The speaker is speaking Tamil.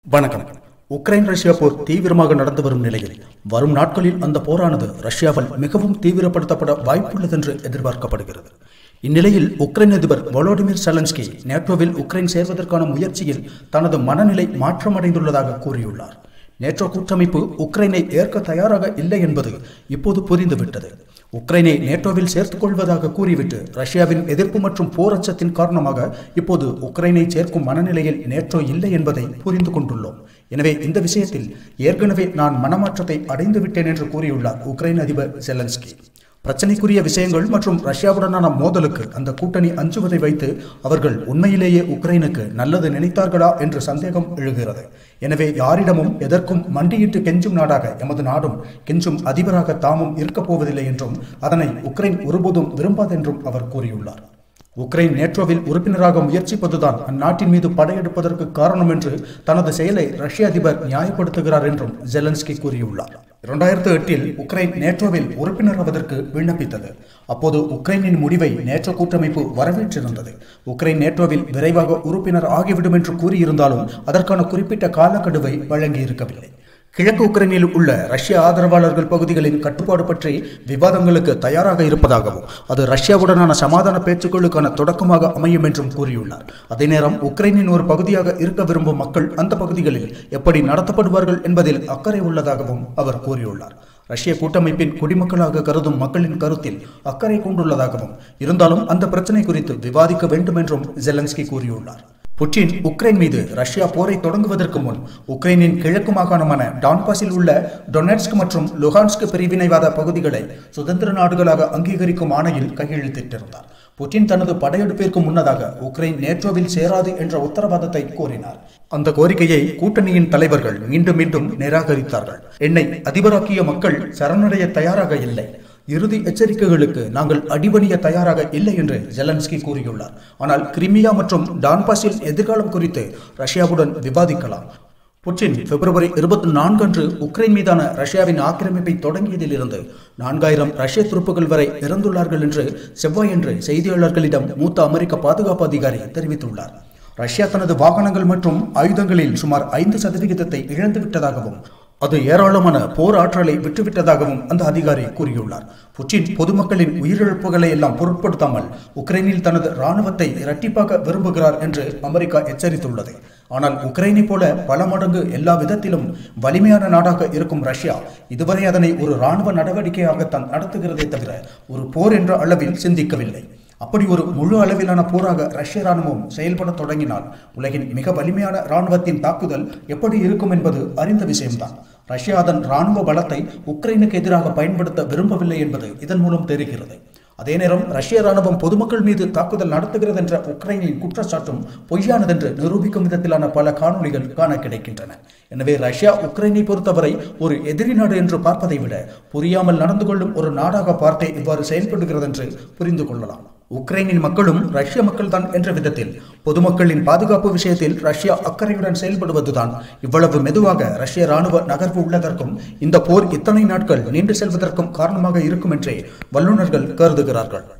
வணக்கம் உக்ரைன் ரஷ்யா போர் தீவிரமாக நடந்து வரும் நிலையில் வரும் நாட்களில் அந்த போரானது ரஷ்யாவால் மிகவும் தீவிரப்படுத்தப்பட வாய்ப்புள்ளதென்று எதிர்பார்க்கப்படுகிறது இந்நிலையில் உக்ரைன் அதிபர் வொலோடிமிர் செலன்ஸ்கி நேட்டோவில் உக்ரைன் சேர்வதற்கான முயற்சியில் தனது மனநிலை மாற்றமடைந்துள்ளதாக கூறியுள்ளார் நேட்டோ கூட்டமைப்பு உக்ரைனை ஏற்க தயாராக இல்லை என்பது இப்போது புரிந்துவிட்டது உக்ரைனை நேட்டோவில் சேர்த்துக் கொள்வதாக கூறிவிட்டு ரஷ்யாவின் எதிர்ப்பு மற்றும் போர் அச்சத்தின் காரணமாக இப்போது உக்ரைனை சேர்க்கும் மனநிலையில் நேட்டோ இல்லை என்பதை புரிந்து கொண்டுள்ளோம் எனவே இந்த விஷயத்தில் ஏற்கனவே நான் மனமாற்றத்தை அடைந்து விட்டேன் என்று கூறியுள்ளார் உக்ரைன் அதிபர் செலன்ஸ்கி பிரச்சனைக்குரிய விஷயங்கள் மற்றும் ரஷ்யாவுடனான மோதலுக்கு அந்த கூட்டணி அஞ்சுவதை வைத்து அவர்கள் உண்மையிலேயே உக்ரைனுக்கு நல்லது நினைத்தார்களா என்று சந்தேகம் எழுகிறது எனவே யாரிடமும் எதற்கும் மண்டியிட்டு கெஞ்சும் நாடாக எமது நாடும் கெஞ்சும் அதிபராக தாமும் இருக்கப் போவதில்லை என்றும் அதனை உக்ரைன் ஒருபோதும் விரும்பாதென்றும் அவர் கூறியுள்ளார் உக்ரைன் நேட்டோவில் உறுப்பினராக முயற்சிப்பதுதான் அந்நாட்டின் மீது படையெடுப்பதற்கு காரணம் என்று தனது செயலை ரஷ்ய அதிபர் நியாயப்படுத்துகிறார் என்றும் ஜெலன்ஸ்கி கூறியுள்ளார் இரண்டாயிரத்து எட்டில் உக்ரைன் நேட்டோவில் உறுப்பினராவதற்கு விண்ணப்பித்தது அப்போது உக்ரைனின் முடிவை நேட்டோ கூட்டமைப்பு வரவேற்றிருந்தது உக்ரைன் நேட்டோவில் விரைவாக உறுப்பினர் ஆகிவிடும் என்று கூறியிருந்தாலும் அதற்கான குறிப்பிட்ட காலக்கெடுவை வழங்கியிருக்கவில்லை கிழக்கு உக்ரைனில் உள்ள ரஷ்ய ஆதரவாளர்கள் பகுதிகளின் கட்டுப்பாடு பற்றி விவாதங்களுக்கு தயாராக இருப்பதாகவும் அது ரஷ்யாவுடனான சமாதான பேச்சுக்களுக்கான தொடக்கமாக அமையும் என்றும் கூறியுள்ளார் அதே நேரம் உக்ரைனின் ஒரு பகுதியாக இருக்க விரும்பும் மக்கள் அந்த பகுதிகளில் எப்படி நடத்தப்படுவார்கள் என்பதில் அக்கறை உள்ளதாகவும் அவர் கூறியுள்ளார் ரஷ்ய கூட்டமைப்பின் குடிமக்களாக கருதும் மக்களின் கருத்தில் அக்கறை கொண்டுள்ளதாகவும் இருந்தாலும் அந்த பிரச்சனை குறித்து விவாதிக்க வேண்டும் என்றும் ஜெலன்ஸ்கி கூறியுள்ளார் புட்டின் உக்ரைன் மீது ரஷ்யா போரை தொடங்குவதற்கு முன் உக்ரைனின் கிழக்கு மாகாணமான டான்பாஸில் உள்ள டொனெட்ஸ்க் மற்றும் லுஹான்ஸ்க் பிரிவினைவாத பகுதிகளை சுதந்திர நாடுகளாக அங்கீகரிக்கும் ஆணையில் கையெழுத்திட்டிருந்தார் புட்டின் தனது படையெடுப்பிற்கு முன்னதாக உக்ரைன் நேட்டோவில் சேராது என்ற உத்தரவாதத்தை கோரினார் அந்த கோரிக்கையை கூட்டணியின் தலைவர்கள் மீண்டும் மீண்டும் நிராகரித்தார்கள் என்னை அதிபராக்கிய மக்கள் சரணடைய தயாராக இல்லை இறுதி எச்சரிக்கைகளுக்கு நாங்கள் அடிபணிய தயாராக இல்லை என்று ஜெலன்ஸ்கி கூறியுள்ளார் ஆனால் கிரிமியா மற்றும் டான்பாஸின் எதிர்காலம் குறித்து ரஷ்யாவுடன் விவாதிக்கலாம் புட்டின் பிப்ரவரி இருபத்தி நான்கு அன்று உக்ரைன் மீதான ரஷ்யாவின் ஆக்கிரமிப்பை தொடங்கியதிலிருந்து நான்காயிரம் ரஷ்ய துருப்புகள் வரை இறந்துள்ளார்கள் என்று செவ்வாயன்று செய்தியாளர்களிடம் மூத்த அமெரிக்க பாதுகாப்பு அதிகாரி தெரிவித்துள்ளார் ரஷ்யா தனது வாகனங்கள் மற்றும் ஆயுதங்களில் சுமார் ஐந்து சதவிகிதத்தை இழந்துவிட்டதாகவும் அது ஏராளமான போர் ஆற்றலை விட்டுவிட்டதாகவும் அந்த அதிகாரி கூறியுள்ளார் புட்டின் பொதுமக்களின் உயிரிழப்புகளை எல்லாம் பொருட்படுத்தாமல் உக்ரைனில் தனது இராணுவத்தை இரட்டிப்பாக்க விரும்புகிறார் என்று அமெரிக்கா எச்சரித்துள்ளது ஆனால் உக்ரைனை போல பல மடங்கு எல்லா விதத்திலும் வலிமையான நாடாக இருக்கும் ரஷ்யா இதுவரை அதனை ஒரு இராணுவ நடவடிக்கையாகத்தான் நடத்துகிறதே தவிர ஒரு போர் என்ற அளவில் சிந்திக்கவில்லை அப்படி ஒரு முழு அளவிலான போராக ரஷ்ய ராணுவம் செயல்பட தொடங்கினால் உலகின் மிக வலிமையான இராணுவத்தின் தாக்குதல் எப்படி இருக்கும் என்பது அறிந்த விஷயம்தான் ரஷ்யா அதன் இராணுவ பலத்தை உக்ரைனுக்கு எதிராக பயன்படுத்த விரும்பவில்லை என்பது இதன் மூலம் தெரிகிறது அதே நேரம் ரஷ்ய ராணுவம் பொதுமக்கள் மீது தாக்குதல் நடத்துகிறது என்ற உக்ரைனின் குற்றச்சாட்டும் பொய்யானதென்று நிரூபிக்கும் விதத்திலான பல காணொலிகள் காண கிடைக்கின்றன எனவே ரஷ்யா உக்ரைனை பொறுத்தவரை ஒரு எதிரி நாடு என்று பார்ப்பதை விட புரியாமல் நடந்து கொள்ளும் ஒரு நாடாக பார்த்தே இவ்வாறு செயல்படுகிறது என்று புரிந்து கொள்ளலாம் உக்ரைனின் மக்களும் ரஷ்ய மக்கள் தான் என்ற விதத்தில் பொதுமக்களின் பாதுகாப்பு விஷயத்தில் ரஷ்யா அக்கறையுடன் செயல்படுவதுதான் இவ்வளவு மெதுவாக ரஷ்ய ராணுவ நகர்வு உள்ளதற்கும் இந்த போர் இத்தனை நாட்கள் நீண்டு செல்வதற்கும் காரணமாக இருக்கும் என்றே வல்லுநர்கள் கருதுகிறார்கள்